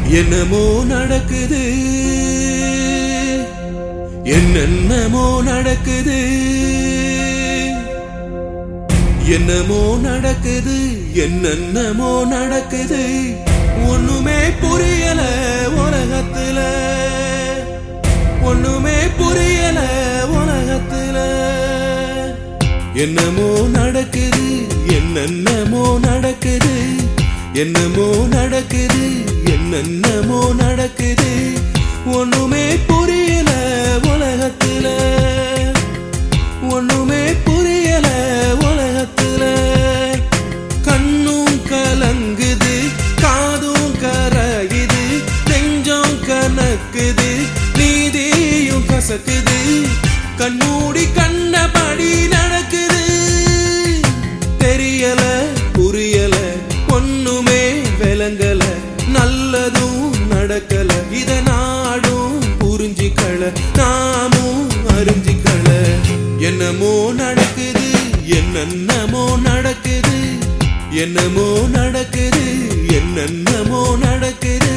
என்னமோ நடக்குது என்னென்னமோ நடக்குது என்னமோ நடக்குது என்னென்னமோ நடக்குது ஒண்ணுமே புரியல உலகத்துல ஒண்ணுமே புரியல உலகத்துல என்னமோ நடக்குது என்னென்னமோ நடக்குது என்னமோ நடக்குது என்னென்னமோ நடக்குது ஒண்ணுமே புரியல உலகத்துல ஒண்ணுமே புரியல உலகத்துல கண்ணும் கலங்குது காதும் கரையுது நெஞ்சம் கணக்குது நீதியும் கசக்குது கண்மூடி கண்ணபடி நடக்குது தெரியல புரியல ஒண்ணுமே விளங்கல நல்லதும் நடக்கல இத நாடும் புரிஞ்சிக்கல நாமும் அறிஞ்சிக்கல என்னமோ நடக்குது என்னென்னமோ நடக்குது என்னமோ நடக்குது என்னென்னமோ நடக்குது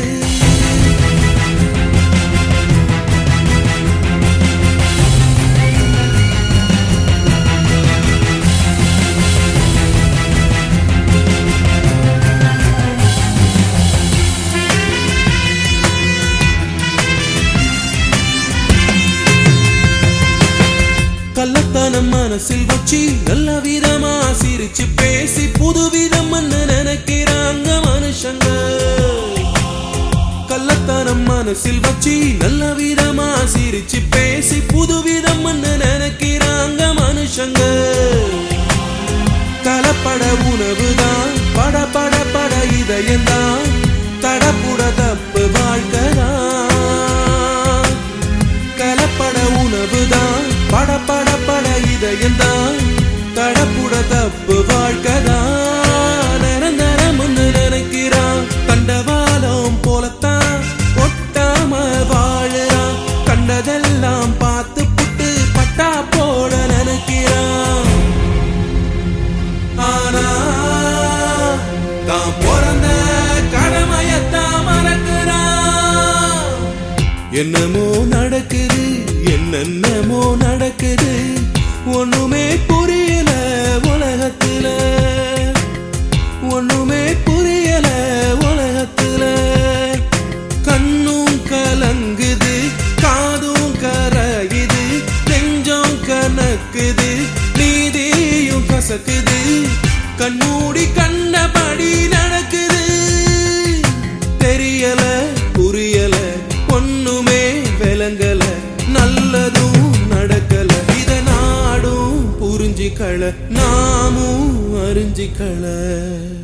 கள்ளத்தனம் மனசில் வச்சு நல்ல விதமா சிரிச்சு பேசி புதுவிதம் நினைக்கிறாங்க மனுஷங்க கள்ளத்தனம் மனசில் வச்சு நல்ல விதமா சிரிச்சு பேசி புதுவிதம் நினைக்கிறாங்க மனுஷங்க கலப்பட உணவுதான் பட பட பட இதயம்தான் தடப்புட தப்பு வாழ்க்கைதான் கலப்பட உணவுதான் பட பட பட இதயம்தான் தடப்புட தப்பு வாழ்க்கைதான் நிரந்தரம் நினைக்கிறான் கண்டவாலம் போலத்தான் ஒட்டாம வாழுறான் கண்டதெல்லாம் பார்த்து புட்டு பட்டா போட நினைக்கிறான் ஆனா தான் பிறந்த கடமையத்தான் மறக்கிறான் என்னமோ நடக்குது என்னென்னமோ நடக்குது ஒண்ணுமே புரியல உலகத்துல ஒண்ணுமே புரியல உலகத்துல கண்ணும் கலங்குது காதும் கரையுது நெஞ்சம் கணக்குது நீதியும் கசக்குது கண்மூடி கண்ணபடி நடக்குது தெரியல புரியல ஒண்ணுமே விளங்கல நல்லதும் நடக்கல இத நாடும் புரிஞ்சிக்கல நாமும் அறிஞ்சிக்கல